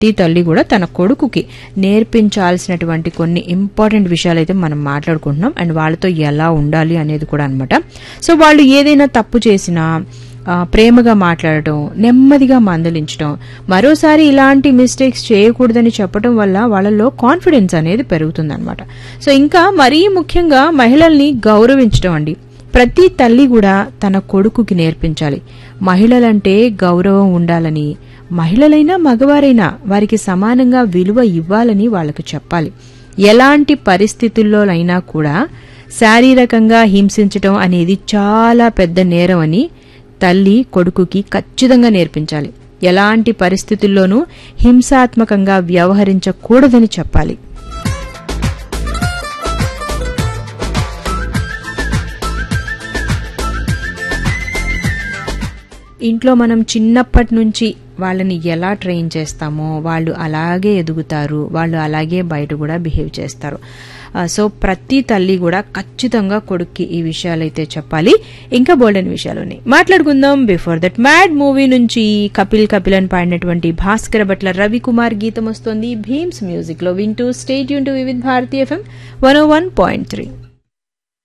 ప్రతి తల్లి కూడా తన కొడుకుకి నేర్పించాల్సినటువంటి కొన్ని ఇంపార్టెంట్ విషయాలు అయితే మనం మాట్లాడుకుంటున్నాం అండ్ వాళ్ళతో ఎలా ఉండాలి అనేది కూడా అనమాట సో వాళ్ళు ఏదైనా తప్పు చేసినా ఆ, ప్రేమగా మాట్లాడటం నెమ్మదిగా మందలించడం మరోసారి ఇలాంటి మిస్టేక్స్ చేయకూడదని చెప్పడం వల్ల వాళ్ళలో కాన్ఫిడెన్స్ అనేది పెరుగుతుందన్నమాట సో ఇంకా మరీ ముఖ్యంగా మహిళల్ని గౌరవించడం అండి ప్రతి తల్లి కూడా తన కొడుకుకి నేర్పించాలి మహిళలంటే గౌరవం ఉండాలని మహిళలైనా మగవారైనా వారికి సమానంగా విలువ ఇవ్వాలని వాళ్ళకు చెప్పాలి ఎలాంటి పరిస్థితుల్లోనైనా కూడా శారీరకంగా హింసించటం అనేది చాలా పెద్ద నేరం అని తల్లి కొడుకుకి ఖచ్చితంగా నేర్పించాలి ఎలాంటి పరిస్థితుల్లోనూ హింసాత్మకంగా వ్యవహరించకూడదని చెప్పాలి ఇంట్లో మనం చిన్నప్పటి నుంచి వాళ్ళని ఎలా ట్రైన్ చేస్తామో వాళ్ళు అలాగే ఎదుగుతారు వాళ్ళు అలాగే బయట కూడా బిహేవ్ చేస్తారు ఆ, సో ప్రతి తల్లి కూడా ఖచ్చితంగా కొడుక్కి ఈ విషయాలైతే చెప్పాలి ఇంకా బోల్డెన్ విషయాలు ఉన్నాయి మాట్లాడుకుందాం బిఫోర్ దట్ మ్యాడ్ మూవీ నుంచి కపిల్ కపిల్ అని పాడినటువంటి భాస్కర భట్ల రవికుమార్ గీతం వస్తుంది భీమ్స్ మ్యూజిక్ లో వింటూ స్టేట్ యూన్ to Vividh Bharati FM one one point three